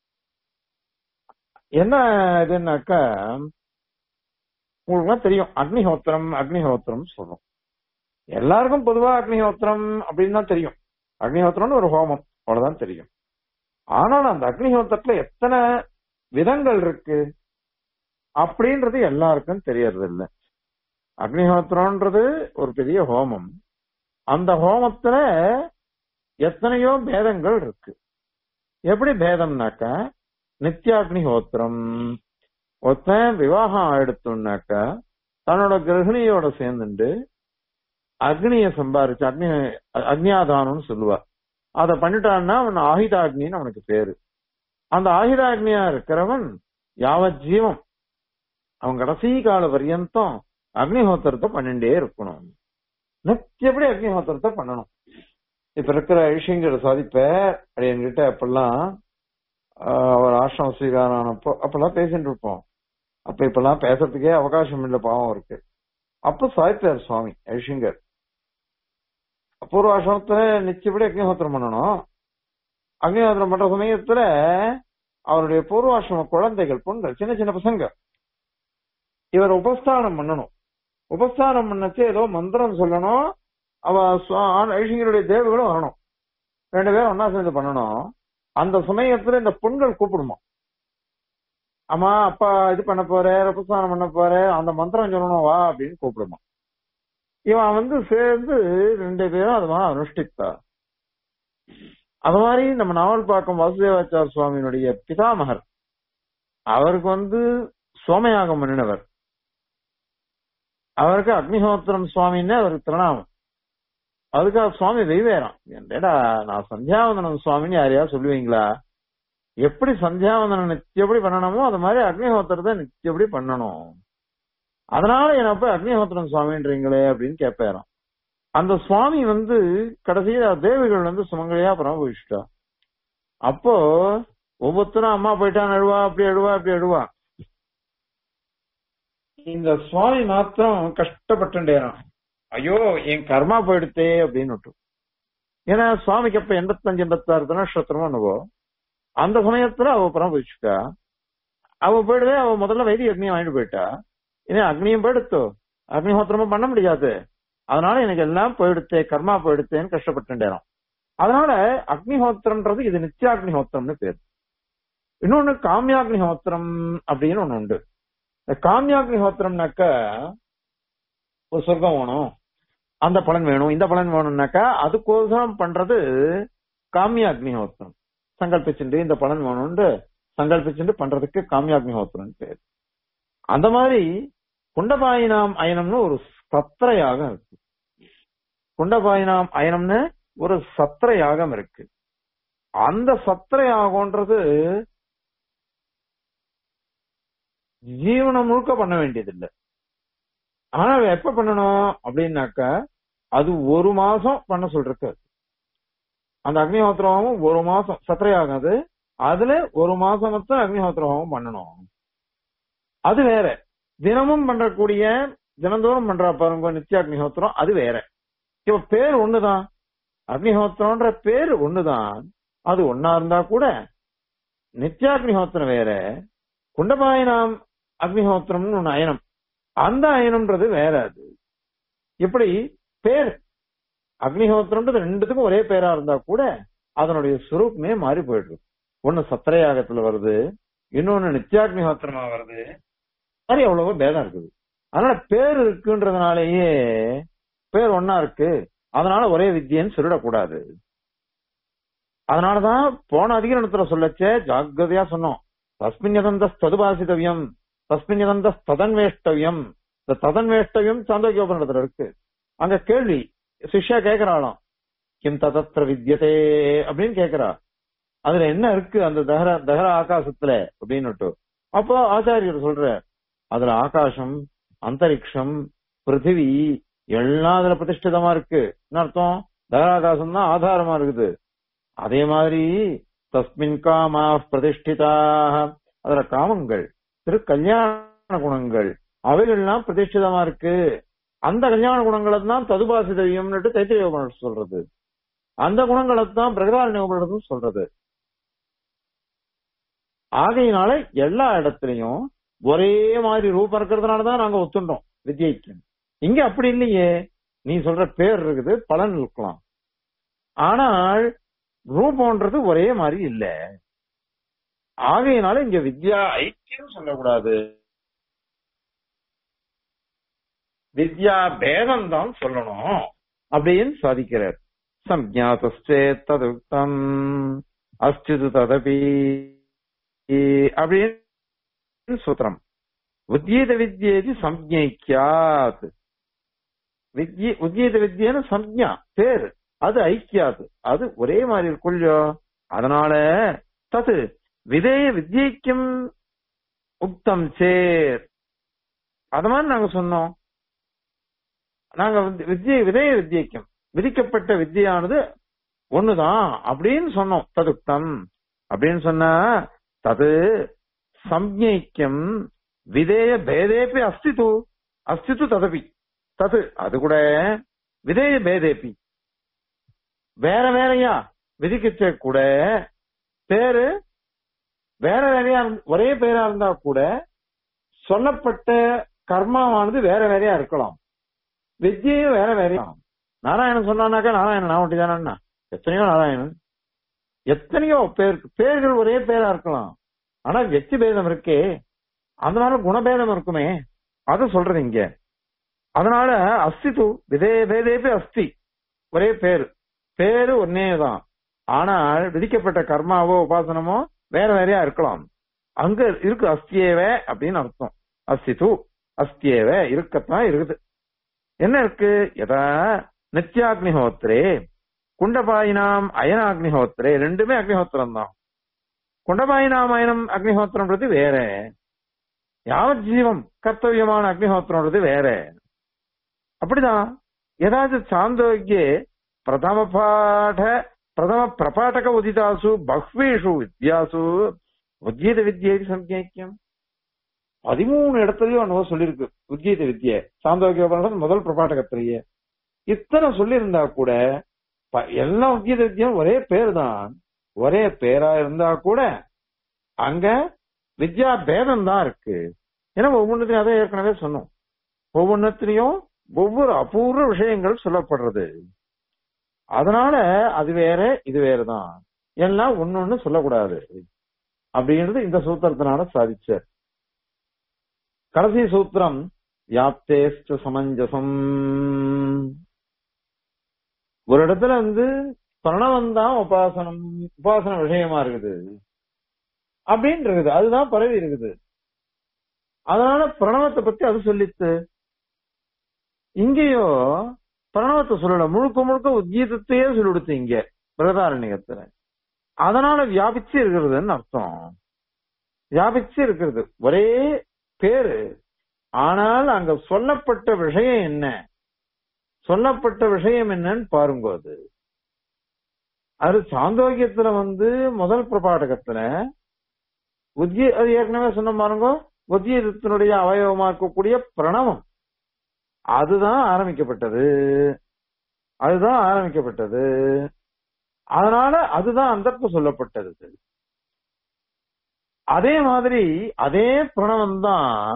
என்ன இதுன்னாக்கா உங்களுக்கு தெரியும் அக்னிஹோத்திரம் அக்னிஹோத்திரம் சொல்றோம் எல்லாருக்கும் பொதுவா அக்னிஹோத்திரம் அப்படின்னு தான் தெரியும் அக்னிஹோத்திரம்னு ஒரு ஹோமம் அவ்வளவுதான் தெரியும் ஆனால் அந்த அக்னிஹோத்திரத்துல எத்தனை விதங்கள் இருக்கு அப்படின்றது எல்லாருக்கும் தெரியறது இல்ல அக்னிஹோத்திரம்ன்றது ஒரு பெரிய ஹோமம் அந்த ஹோமத்துல எத்தனையோ பேதங்கள் இருக்கு எப்படி பேதம்னாக்கா நித்யாக்னிஹோத்திரம் ஒருத்தன் விவாகம் ஆயிடுத்தோம்னாக்கா தன்னோட கிரகிணியோட சேர்ந்துட்டு அக்னிய சம்பாரிச்சு அக்னி அக்னியாதானம்னு சொல்லுவா அத பண்ணிட்டான்னா அவன் ஆயுதாக்னின்னு அவனுக்கு பேரு அந்த ஆயுதாக்னியா இருக்கிறவன் யாவத் ஜீவம் அவன் கடைசி கால பர்யந்தம் அக்னிஹோத்திரத்தை பண்ணிட்டே இருக்கணும் நித்தியப்படி அக்னிஹோத்திரத்தை பண்ணணும் இப்ப இருக்கிற ஐஷிங்கிற சாதிப்ப அப்படி என்கிட்ட அப்பெல்லாம் ஆஹ், அவர் ஆசிரம ஸ்வீகாரம் ஆனப்போ அப்பெல்லாம் பேசிட்டு இருப்போம் அப்ப இப்பெல்லாம் பேசுறதுக்கே அவகாசம் இல்ல பாவம் இருக்கு அப்ப சாய்ப்பார் சுவாமி ஐஷிங்கர் பூர்வ ஆசிரமத்துல நிச்சயப்படி அக்னிஹோத்திரம் பண்ணணும் அக்னிஹோத்திரம் பண்ற சமயத்துல அவருடைய பூர்வாசிரம குழந்தைகள் பொண்கள் சின்ன சின்ன பசங்க இவர் உபஸ்தானம் பண்ணணும் உபஸ்தானம் பண்ணச்சு ஏதோ மந்திரம் சொல்லணும் அவ சுவா- ஆண் ஐஷிங்கருடைய தேவர்களும் வரணும் ரெண்டு பேரும் ஒன்னா சேர்ந்து பண்ணணும் அந்த சமயத்துல இந்த பொண்கள் கூப்பிடுமா அம்மா அப்பா இது பண்ண போற உபஸ்தானம் பண்ண போற அந்த மந்திரம் சொல்லணும் வா அப்படின்னு கூப்பிடுமா இவன் வந்து சேர்ந்து ரெண்டு பேரும் அது மாதிரி அனுஷ்டித்தா அது மாதிரி நம்ம நாவல் பாக்கம் வாசுதேவாச்சார சுவாமியினுடைய பிதாமகர் அவருக்கு வந்து சோமயாகம் பண்ணினவர் அவருக்கு அக்னிஹோத்திரம் சுவாமின்னு அவருக்கு திருநாமம் அதுக்காக சுவாமி வெய்வேறான் ஏடா நான் சந்தியாவந்தனம் சுவாமின்னு யாரையா சொல்லுவீங்களா எப்படி சந்தியாவந்தனம் நித்தியப்படி பண்ணணுமோ அது மாதிரி அக்னிஹோத்திரத்தை நித்தியப்படி பண்ணணும் அதனால என்ன போய் அக்னிஹோத்திரம் சுவாமின்றீங்களே அப்படின்னு கேட்பாராம் அந்த சுவாமி வந்து கடைசியில தேவிகள் வந்து சுமங்கலியா பரமபவிச்சுட்டா அப்போ ஒவ்வொருத்தரும் அம்மா போயிட்டான் அழுவா அப்படி அழுவா அப்படி அழுவா இந்த சுவாமி மாத்திரம் கஷ்டப்பட்டுட்டேறான் ஐயோ என் கர்மா போயிடுத்தே அப்படின்னு விட்டு ஏன்னா சுவாமிக்கு அப்ப எண்பத்தஞ்சு எண்பத்தாறு தினநட்சத்திரமும் என்னவோ அந்த சமயத்துல அவ பரமபவிச்சுட்டா அவ போயிடுவே அவ முதல்ல வைதிக அக்னியை வாங்கிட்டு போயிட்டா இனி அக்னியும் போயிடுத்தோ அக்னிஹோத்திரமும் பண்ண முடியாது அதனால எனக்கு எல்லாம் போயிடுத்தே கர்மா போயிடுத்தேன்னு கஷ்டப்பட்டுட்டேன் அதனால அக்னிஹோத்திரம்ன்றது இது நித்யாக்னிஹோத்திரம்னு பேர் இன்னொன்னு காமியாக்னிஹோத்திரம் அப்படின்னு ஒண்ணு உண்டு இந்த காமியாக்னிஹோத்திரம்னாக்க ஒரு சொர்க்கம் வேணும் அந்த பலன் வேணும் இந்த பலன் வேணும்னாக்கா அதுக்கோசரம் பண்றது காமியாக்னிஹோத்திரம் சங்கல்பிச்சுட்டு இந்த பலன் வேணும்னு சங்கல்பிச்சுட்டு பண்றதுக்கு காமியாக்னிஹோத்திரம் பேர் அந்த மாதிரி குண்டபாயினாம் அயனம்னு ஒரு சத்திர யாகம் இருக்கு குண்டபாயினாம் அயனம்னு ஒரு சத்திர யாகம் இருக்கு அந்த சத்திர யாகம்ன்றது ஜீவனம் முழுக்க பண்ண வேண்டியதில்லை ஆனா எப்ப பண்ணணும் அப்படின்னாக்கா அது ஒரு மாசம் பண்ண சொல்றதுக்கு அந்த அக்னிஹோத்திரமும் ஒரு மாசம் சத்திரையாகும் அது அதுல ஒரு மாசம் மட்டும் அக்னிஹோத்திரமும் பண்ணணும் அது வேற தினமும் பண்றக்கூடிய தினந்தோறும் பண்றா பாருங்க நித்திய அக்னிஹோத்திரம் அது வேற இப்ப பேர் ஒண்ணுதான் அக்னிஹோத்திரம்ன்ற பேர் ஒண்ணுதான் அது ஒன்னா இருந்தா கூட நித்யாக்னிஹோத்திரம் வேற குண்டபாயனாம் அக்னிஹோத்திரம்னு ஒண்ணு அயனம் அந்த அயனம்ன்றது வேற அது எப்படி பேர் அக்னிஹோத்திரம்ன்றது ரெண்டுத்துக்கும் ஒரே பேரா இருந்தா கூட அதனுடைய சுரூப்பமே மாறி போயிடுது ஒண்ணு சத்திரயாகத்துல வருது இன்னொன்னு நித்யாக்னிஹோத்திரமா வருது மாதிரி அவ்வளவோ பேதம் இருக்குது அதனால பேர் இருக்குன்றதுனாலேயே பேர் ஒன்னா இருக்கு அதனால ஒரே வித்தியன்னு சொல்லிடக்கூடாது அதனாலதான் போன அதிகரணத்துல சொல்லச்சே ஜாக்கிரதையா சொன்னோம் தஸ்மின் யதந்த ஸ்ததுபாசிதவியம் தஸ்மின் யதந்த ஸ்ததன்வேஷ்டவியம் இந்த ததன்வேஷ்டவியம் சாந்தோக்கியோபனிடத்துல இருக்கு அங்க கேள்வி சிஷ்யா கேக்குறாளாம் கிம் ததத்திர வித்தியதே அப்படின்னு கேக்குறா அதுல என்ன இருக்கு அந்த தகர தகர ஆகாசத்துல அப்படின்னுட்டு அப்போ ஆச்சாரியர் சொல்ற அதுல ஆகாசம் அந்தரிக்ஷம் பிருத்திவி எல்லாம் அதுல பிரதிஷ்டிதமா இருக்கு என்ன அர்த்தம் தகராகாசம் தான் ஆதாரமா இருக்குது அதே மாதிரி தஸ்மின் காமா பிரதிஷ்டிதா அதுல காமங்கள் திரு கல்யாண குணங்கள் அவைகள்லாம் பிரதிஷ்டிதமா இருக்கு அந்த கல்யாண குணங்களை தான் ததுபாசிதவியம்னுட்டு தைத்திரிய உபனிஷத்து சொல்றது அந்த குணங்களை தான் பிரகதாரண்ய உபனிஷத்தும் சொல்றது ஆகையினால எல்லா இடத்துலயும் ஒரே மாதிரி ரூபம் இருக்கிறதுனாலதான் நாங்க ஒத்துண்டோம் வித்யைக்கு இங்க அப்படி இல்லையே நீ சொல்ற பேர் இருக்குது பலன் இருக்கலாம் ஆனால் ரூபம்ன்றது ஒரே மாதிரி இல்ல ஆகையினால இங்க வித்யா ஐக்கியம் சொல்லக்கூடாது வித்யா பேதம் தான் சொல்லணும் அப்படின்னு சாதிக்கிறார் சம்ஞாத்தே ததுக்தம் அஸ்திது ததபி அப்படின்னு சூத்திரம் உத்யீத வித்யேதி சம்ஞைக்கியாத் வித்ய உத்யீத வித்யன்னு சம்ஞா பேரு அது ஐக்கியாது அது ஒரே மாதிரி இருக்குள்ளோ அதனால தது விதேய வித்யைக்கும் உக்தம் சேர் அத மாதிரி நாங்க சொன்னோம் நாங்க வந்து வித்யை விதேய வித்யைக்கும் விதிக்கப்பட்ட வித்தியானது ஒண்ணுதான் அப்படின்னு சொன்னோம் ததுக்தம் அப்படின்னு சொன்னா தது சம்ஞைக்கும் விதேய பேதேபி அஸ்திது அஸ்தித்து ததபி தது அது கூட விதேய பேதேபி வேற வேறையா விதிக்கச்ச கூட பேரு வேற வேறையா இருந்து- ஒரே பேரா இருந்தா கூட சொல்லப்பட்ட கர்மாவானது வேற வேறையா இருக்கலாம் வித்யையும் வேற வேறையா நாராயணன் சொன்னானாக்கா நாராயணன் நான் ஒட்டிதானா எத்தனையோ நாராயணன் எத்தனையோ பேர் பேர்கள் ஒரே பேரா இருக்கலாம் ஆனா வெற்றி பேதம் இருக்கே அதனால குணபேதம் இருக்குமே அது சொல்றது இங்க அதனால அஸ்திது விதே பேதேபி அஸ்தி ஒரே பேரு பேரு ஒன்னே தான் ஆனால் விதிக்கப்பட்ட கர்மாவோ உபாசனமோ வேற வேறையா இருக்கலாம் அங்க இருக்கு அஸ்தியேவ அப்படின்னு அர்த்தம் அஸ்திது அஸ்தியேவ இருக்கத்தான் இருக்குது என்ன இருக்கு எதா நித்யாக்னிஹோத்ரே குண்டபாயினாம் அயனாக்னிஹோத்ரே ரெண்டுமே அக்னிஹோத்திரம் தான் குண்டபாயினாம் அயனம் அக்னிஹோத்திரம்ன்றது வேற யாவத் ஜீவம் கர்த்தவியமான அக்னிஹோத்திரம்ன்றது வேற அப்படிதான் ஏதாச்சும் சாந்தோக்கியே பிரதம பாட பிரதம பிரபாட்டக உதிதாசு பஹ்வேஷு வித்யாசு உத்கீத வித்யை சங்கேக்கியம் பதிமூணு இடத்துலயும் அனுபவம் சொல்லியிருக்கு உத்கீத வித்யை சாந்தோக்கிய உபநிஷத் முதல் பிரபாட்டகத்திலேயே இத்தனை சொல்லியிருந்தா கூட ப- எல்லா உத்கீத வித்யும் ஒரே பேர் தான் ஒரே பேரா இருந்தா கூட அங்க வித்யா பேதம் தான் இருக்கு ஏன்னா ஒவ்வொன்றத்தையும் அதை ஏற்கனவே சொன்னோம் ஒவ்வொன்றத்திலையும் ஒவ்வொரு அபூர்வ விஷயங்கள் சொல்லப்படுறது அதனால அது வேற இது வேறதான் எல்லாம் ஒன்னொன்னு சொல்லக்கூடாது அப்படின்றது இந்த சூத்திரத்தினால சாதிச்சார் கடைசி சூத்திரம் யாப்தேஷ்ட சமஞ்சசம் ஒரு இடத்துல வந்து பிரணவம் தான் உபாசனம் உபாசன விஷயமா இருக்குது அப்படின்னு இருக்குது அதுதான் பரவி இருக்குது அதனால பிரணவத்தை பத்தி அது சொல்லித்து இங்கேயோ பிரணவத்தை சொல்லல முழுக்க முழுக்க உத்கீதத்தையே சொல்லிடுத்து இங்க பிரதாரண்யத்துல அதனால வியாபிச்சு இருக்கிறதுன்னு அர்த்தம் வியாபிச்சு இருக்கிறது ஒரே பேரு ஆனால் அங்க சொல்லப்பட்ட விஷயம் என்ன சொல்லப்பட்ட விஷயம் என்னன்னு பாருங்க அது அது சாந்தோக்கியத்துல வந்து முதல் பிரபாடகத்துல உத்கீ அது ஏற்கனவே சொன்ன பாருங்க உத்கீதத்தினுடைய அவயவமா இருக்கக்கூடிய பிரணவம் அதுதான் ஆரம்பிக்கப்பட்டது அதுதான் ஆரம்பிக்கப்பட்டது அதனால அதுதான் அந்த சொல்லப்பட்டது அதே மாதிரி அதே பிரணவம் தான்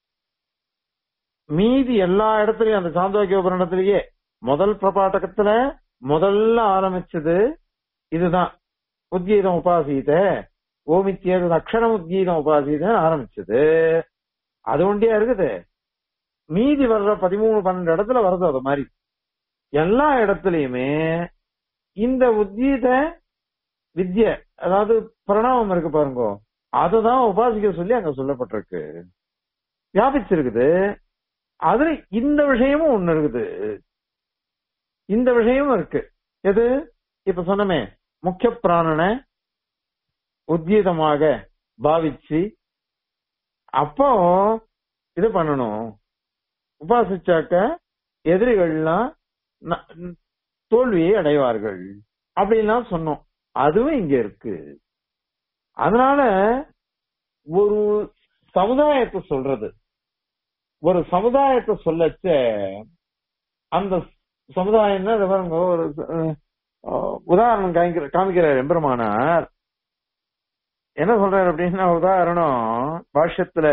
மீதி எல்லா இடத்துலயும் அந்த சாந்தோக்கிய உபரணத்திலேயே முதல் பிரபாட்டகத்துல முதல்ல ஆரம்பிச்சது இதுதான் உத்கீதம் உபாசீத ஓமித்தியது அக்ஷரம் உத்கீதம் உபாசீதம் ஆரம்பிச்சது அது ஒண்டியா இருக்குது மீதி வர்ற பதிமூணு பன்னெண்டு இடத்துல வருது அது மாதிரி எல்லா இடத்துலயுமே இந்த உத்கீத வித்ய அதாவது பிரணவம் இருக்கு பாருங்க அதுதான் உபாசிக்க சொல்லி அங்க சொல்லப்பட்டிருக்கு வியாபிச்சிருக்குது அதுல இந்த விஷயமும் ஒண்ணு இருக்குது இந்த விஷயமும் இருக்கு எது இப்ப சொன்னமே முக்கிய பிராணனை உத்கீதமாக பாவிச்சு அப்போ இது பண்ணணும் உபாசிச்சாக்க எதிரிகள்லாம் ந- தோல்வியை அடைவார்கள் அப்படின்லாம் சொன்னோம் அதுவும் இங்க இருக்கு அதனால ஒரு சமுதாயத்தை சொல்றது ஒரு சமுதாயத்தை சொல்லச்ச அந்த சமுதாயம் தான் இதை பாருங்க, ஒரு அஹ், உதாரணம் காமிக்கிற காமிக்கிறார் எம்பெருமானார் என்ன சொல்றாரு அப்படின்னா உதாரணம் பாஷ்யத்துல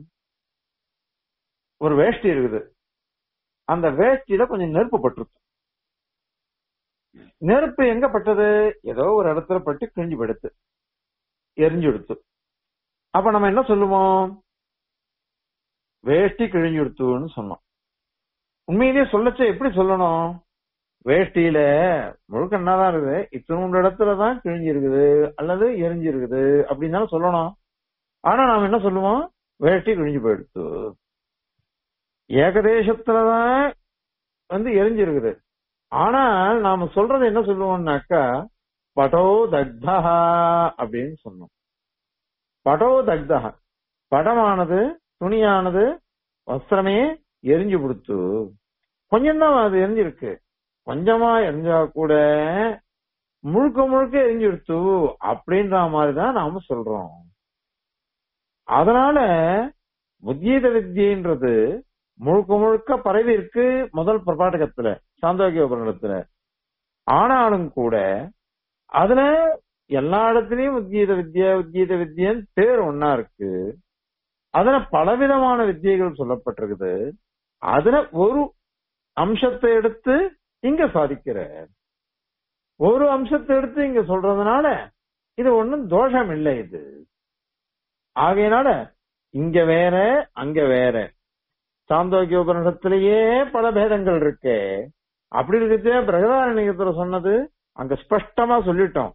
ஒரு வேஷ்டி இருக்குது அந்த வேஷ்டியில கொஞ்சம் நெருப்பு பட்டுருச்சு நெருப்பு எங்க பட்டது ஏதோ ஒரு இடத்துல பட்டு கிழிஞ்சு படுத்து எரிஞ்சு எடுத்து அப்ப நம்ம என்ன சொல்லுவோம் வேஷ்டி கிழிஞ்சு எடுத்துன்னு சொன்னோம் உண்மையிலேயே சொல்லச்ச எப்படி சொல்லணும் வேஷ்டியில முழுக்க என்னதான் இருக்குது இத்தனூண்டு இடத்துலதான் கிழிஞ்சு இருக்குது அல்லது எரிஞ்சு இருக்குது அப்படின்னு தானே சொல்லணும் ஆனா நாம என்ன சொல்லுவோம் வேஷ்டி கிழிஞ்சு போயிடுத்து ஏகதேசத்துலதான் வந்து எரிஞ்சிருக்குது ஆனால் நாம சொல்றது என்ன சொல்லுவோம்னாக்கா பட்டோ தக்தா அப்படின்னு சொன்னோம் பட்டோ தக்தா படமானது துணியானது வஸ்திரமே எரிஞ்சு கொடுத்து கொஞ்சம் தான் அது எரிஞ்சிருக்கு கொஞ்சமா எரிஞ்சா கூட முழுக்க முழுக்க எரிஞ்சு கொடுத்து அப்படின்ற மாதிரிதான் நாம சொல்றோம் அதனால உத்கீத வித்தியன்றது முழுக்க முழுக்க பரவி இருக்கு முதல் பிரபாடகத்துல சாந்தோக்கிய உபநிடத்துல ஆனாலும் கூட அதுல எல்லா இடத்துலயும் உத்கீத வித்யா உத்கீத வித்யன் பேர் ஒன்னா இருக்கு அதுல பலவிதமான வித்தியைகள் சொல்லப்பட்டிருக்குது அதுல ஒரு அம்சத்தை எடுத்து இங்க சாதிக்கிற ஒரு அம்சத்தை எடுத்து இங்க சொல்றதுனால இது ஒண்ணும் தோஷம் இல்லை இது ஆகையினால இங்க வேற அங்க வேற சாந்தோக்கிய உபநிடத்திலேயே பல பேதங்கள் இருக்கு அப்படி இருக்கிறதே பிரகதாரண்யத்துல சொன்னது அங்க ஸ்பஷ்டமா சொல்லிட்டோம்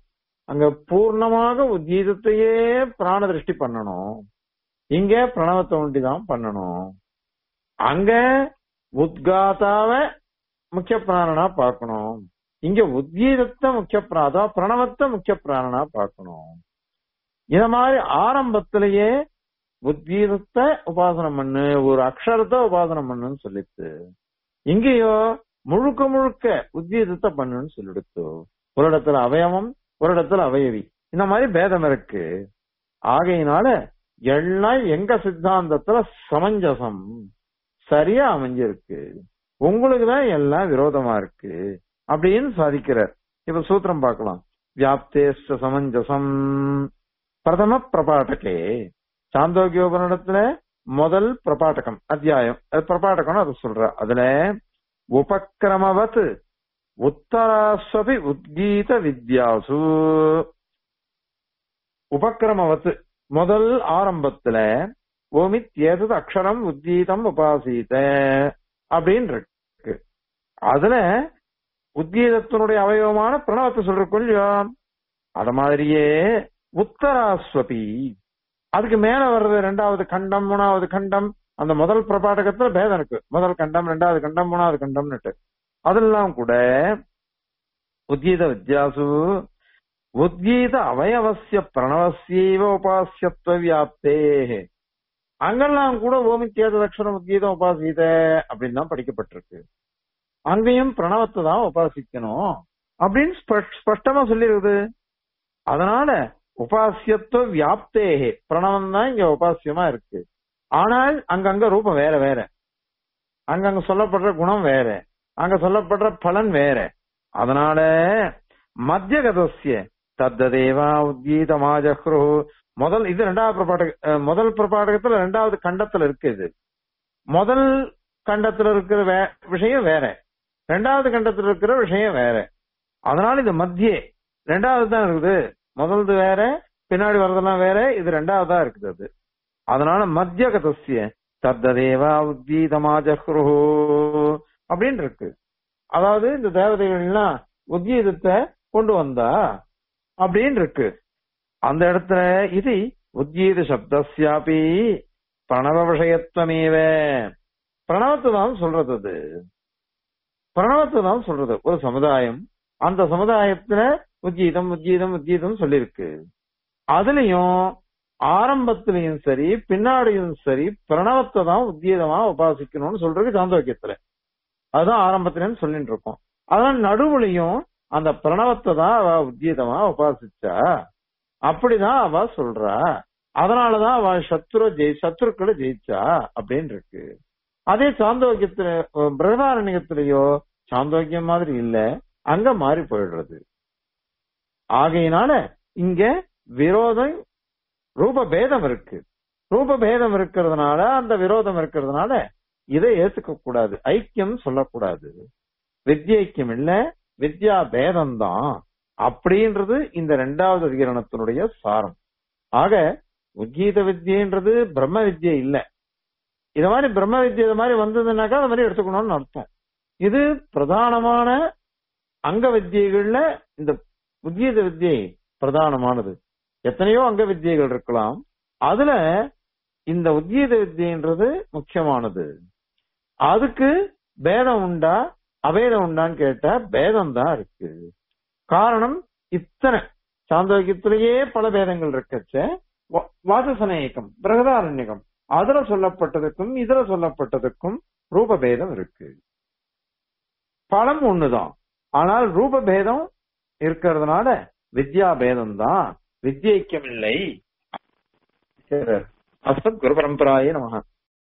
அங்க பூர்ணமாக உத்கீதத்தையே பிராண திருஷ்டி பண்ணணும் இங்க பிரணவத்தை ஒண்டிதான் பண்ணணும் அங்க உத்காதாவ முக்கிய பிராணனா பார்க்கணும் இங்க உத்கீதத்தை முக்கிய பிரா- அதாவது பிரணவத்தை முக்கிய பிராணனா பார்க்கணும் இந்த மாதிரி ஆரம்பத்திலேயே உத்கீதத்தை உபாசனம் பண்ணு ஒரு அக்ஷரத்தை உபாசனம் பண்ணுன்னு சொல்லிட்டு இங்கேயோ முழுக்க முழுக்க உத்கீதத்தை பண்ணுன்னு சொல்லிடுத்து ஒரு இடத்துல அவயவம் ஒரு இடத்துல அவயவி இந்த மாதிரி பேதம் இருக்கு ஆகையினால எல்லாம் எங்க சித்தாந்தத்துல சமஞ்சசம் சரியா அமைஞ்சிருக்கு உங்களுக்கு தான் எல்லாம் விரோதமா இருக்கு அப்படின்னு சாதிக்கிறார் இப்ப சூத்திரம் பார்க்கலாம் வியாப்தேஷ்ட சமஞ்சசம் பிரதம பிரபாட்டகே சாந்தோக்கியோபனிடத்துல முதல் பிரபாட்டகம் அத்தியாயம் அது பிரபாட்டகம் அது சொல்ற அதுல உபக்கிரமவத் உத்தராஸ்வபி உத்கீத வித்யாசு உபக்கிரமவத் முதல் ஆரம்பத்துல ஓமித் ஏதது அக்ஷரம் உத்கீதம் உபாசீத அப்படின்னு இருக்கு அதுல உத்கீதத்தினுடைய அவயவமான பிரணவத்தை சொல்றோம் இல்லையா அத மாதிரியே உத்தராஸ்வபி அதுக்கு மேல வர்றது ரெண்டாவது கண்டம் மூணாவது கண்டம் அந்த முதல் பிரபாடகத்துல பேதம் இருக்கு முதல் கண்டம் ரெண்டாவது கண்டம் மூணாவது கண்டம்னுட்டு அதெல்லாம் கூட உத்கீத வித்யாசு உத்கீத அவயவசிய பிரணவசியவ உபாசியத்துவ வியாப்தே அங்கெல்லாம் கூட ஓமித்தியாத லட்சணம் உத்கீதம் உபாசித அப்படின்னு தான் படிக்கப்பட்டிருக்கு அங்கேயும் பிரணவத்தை தான் உபாசிக்கணும் அப்படின்னு ஸ்பஷ்ட- ஸ்பஷ்டமா சொல்லிருக்குது அதனால உபாசியத்துவ வியாப்தேகே பிரணவம் தான் இங்க உபாசியமா இருக்கு ஆனால் அங்கங்க ரூபம் வேற வேற அங்கங்க சொல்லப்படுற குணம் வேற அங்க சொல்லப்படுற பலன் வேற அதனால மத்தியகதசிய தத்ததேவா உத்கீதமாஜக்ரு முதல் இது ரெண்டாவது பிரபாடக அஹ், முதல் பிரபாடகத்துல ரெண்டாவது கண்டத்துல இருக்கு இது முதல் கண்டத்துல இருக்கிற வே- விஷயம் வேற ரெண்டாவது கண்டத்துல இருக்கிற விஷயம் வேற அதனால இது மத்தியே ரெண்டாவது தான் இருக்குது முதல்து வேற பின்னாடி வர்றதெல்லாம் வேற இது ரெண்டாவதா இருக்குது அது அதனால மத்தியகதசிய தத்ததேவா உத்கீதமாஜக்ரு அப்படின்னு இருக்கு அதாவது இந்த தேவதைகள் எல்லாம் உத்கீதத்தை கொண்டு வந்தா அப்படின்னு இருக்கு அந்த இடத்துல இது உத்கீத சப்தஸ்யாபி பிரணவ விஷயத்துவமேவ பிரணவத்தை தான் சொல்றது அது பிரணவத்தை தான் சொல்றது ஒரு சமுதாயம் அந்த சமுதாயத்துல உத்கீதம் உத்கீதம் உத்கீதம் சொல்லிருக்கு அதுலயும் ஆரம்பத்திலையும் சரி பின்னாடியும் சரி பிரணவத்தை தான் உத்கீதமா உபாசிக்கணும்னு சொல்றது சாந்தோக்கியத்துல அதுதான் ஆரம்பத்திலன்னு சொல்லிட்டு இருக்கோம் அதான் நடுவுலையும் அந்த பிரணவத்தை தான் அவ உத்கீதமா உபாசிச்சா அப்படிதான் அவ சொல்றா அதனாலதான் அவ சத்ரு ஜெய் சத்ருக்களை ஜெயிச்சா அப்படின்னு இருக்கு அதே சாந்தோக்கியத்துல பிரகதாரண்யத்திலேயோ சாந்தோக்கியம் மாதிரி இல்ல அங்க மாறி போயிடுறது ஆகையினால இங்க விரோதம் ரூப பேதம் இருக்கு ரூப பேதம் இருக்கிறதுனால அந்த விரோதம் இருக்கிறதுனால இதை ஏத்துக்க கூடாது ஐக்கியம் சொல்லக்கூடாது வித்யைக்கியம் இல்ல வித்யா பேதம் தான் அப்படின்றது இந்த ரெண்டாவது அதிகரணத்தினுடைய சாரம் ஆக உத்கீத வித்யன்றது பிரம்ம வித்யை இல்ல இது மாதிரி பிரம்ம வித்யை இது மாதிரி வந்ததுன்னாக்கா அது மாதிரி எடுத்துக்கணும்னு அர்த்தம் இது பிரதானமான அங்க வித்தியைகள்ல இந்த உத்கீத வித்யை பிரதானமானது எத்தனையோ அங்க வித்தியைகள் இருக்கலாம் அதுல இந்த உத்கீத வித்தியன்றது முக்கியமானது அதுக்கு பேதம் உண்டா அபேதம் உண்டான்னு கேட்டா பேதம் தான் இருக்கு காரணம் இத்தனை சாந்தோக்கியத்திலேயே பல பேதங்கள் இருக்கச்ச வா- வாசசனேகம் பிரகதாரண்யகம் அதுல சொல்லப்பட்டதுக்கும் இதுல சொல்லப்பட்டதுக்கும் ரூப பேதம் இருக்கு பலம் ஒண்ணுதான் ஆனால் ரூப பேதம் இருக்கிறதுனால வித்யா பேதம் தான் வித்யைக்கம் இல்லை அஸ்மத் குரு பரம்பராயே நமக